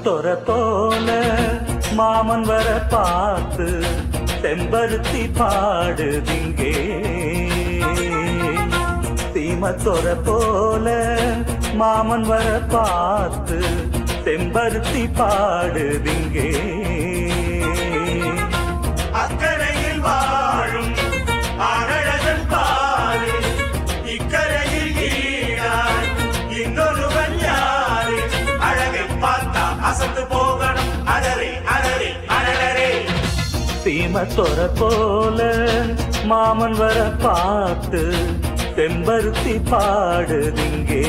சீமத்தொர போல மாமன் வர பார்த்து செம்பருத்தி பாடுதிங்கே சீமத்தொர போல மாமன் வர பார்த்து செம்பருத்தி பாடுதிங்கே அக்கரையில் வாழும் ஆரழகன் பாரு இக்கரையில் ஈடாய் இன்னொருவன் யாரு அழகை பார்த்தா அசந்து போகணும் அடரே அடரே அடரே சீமத்தொர போல மாமன் வர பார்த்து செம்பருத்தி பாடுதிங்கே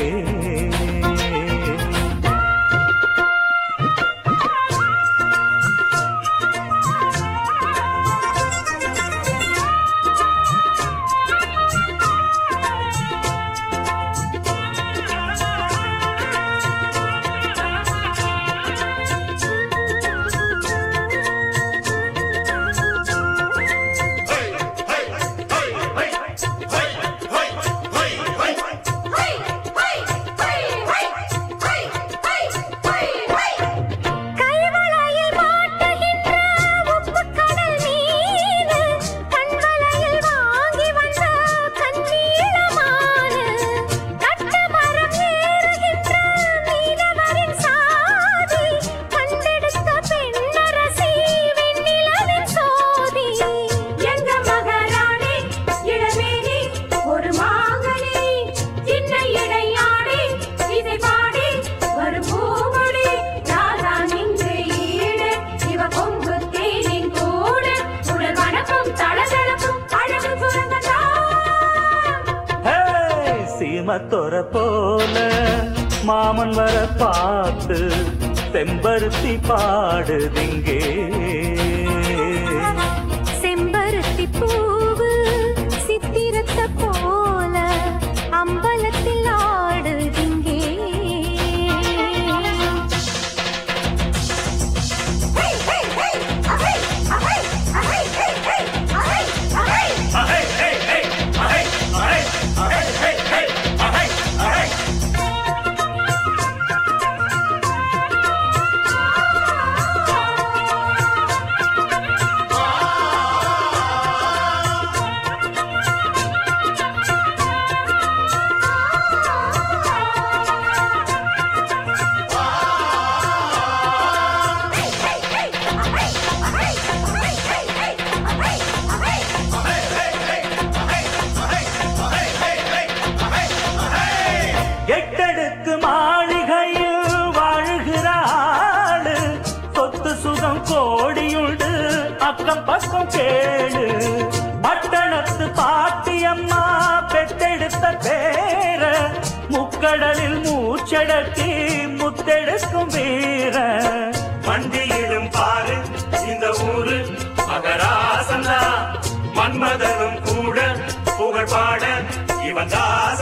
கைவளையில் மாட்டுகின்ற உப்புக்கடல் மீன் கண்வளையில் வாங்கி வந்த கண்ணீளமானு கட்டமரம் ஏறுகின்ற மீனவரின் சாதி கண்டெடுத்த பெண்ணரசி வெண்ணிலவின் சோதி எங்க மகாராணி இளவேணி ஒரு மாங்கனி சின்ன இடையாடி இசை பாடி ஒரு பூமுடி ராதா நின்று ஈடு இவ கொங்கு தேனின் கூடு உடல் வனப்பும் தளதளப்பும் அழகு சுரங்கதான் ஹே, சீமத்தொர போல மாமன் வர பார்த்து செம்பருத்தி பாடுதிங்கே செம்பருத்தி பூவு சித்திரத்த போல அம்பலத்தில் ஆடுதிங்கே எட்டடுக்கு மாளிகையில் வாழ்கிறாள் சொத்து சுகம் கோடியுண்டு அக்கம் பக்கம் கேளு பட்டணத்து பாட்டியம்மா பெத்தெடுத்த பேர முக்கடலில் மூச்சடக்கி முத்தெடுக்கும் வீர மண்டியிடும் பாரு இந்த ஊரு மகராசந்தா மன்மதனும் கூட புகழ் பாட இவன் தாச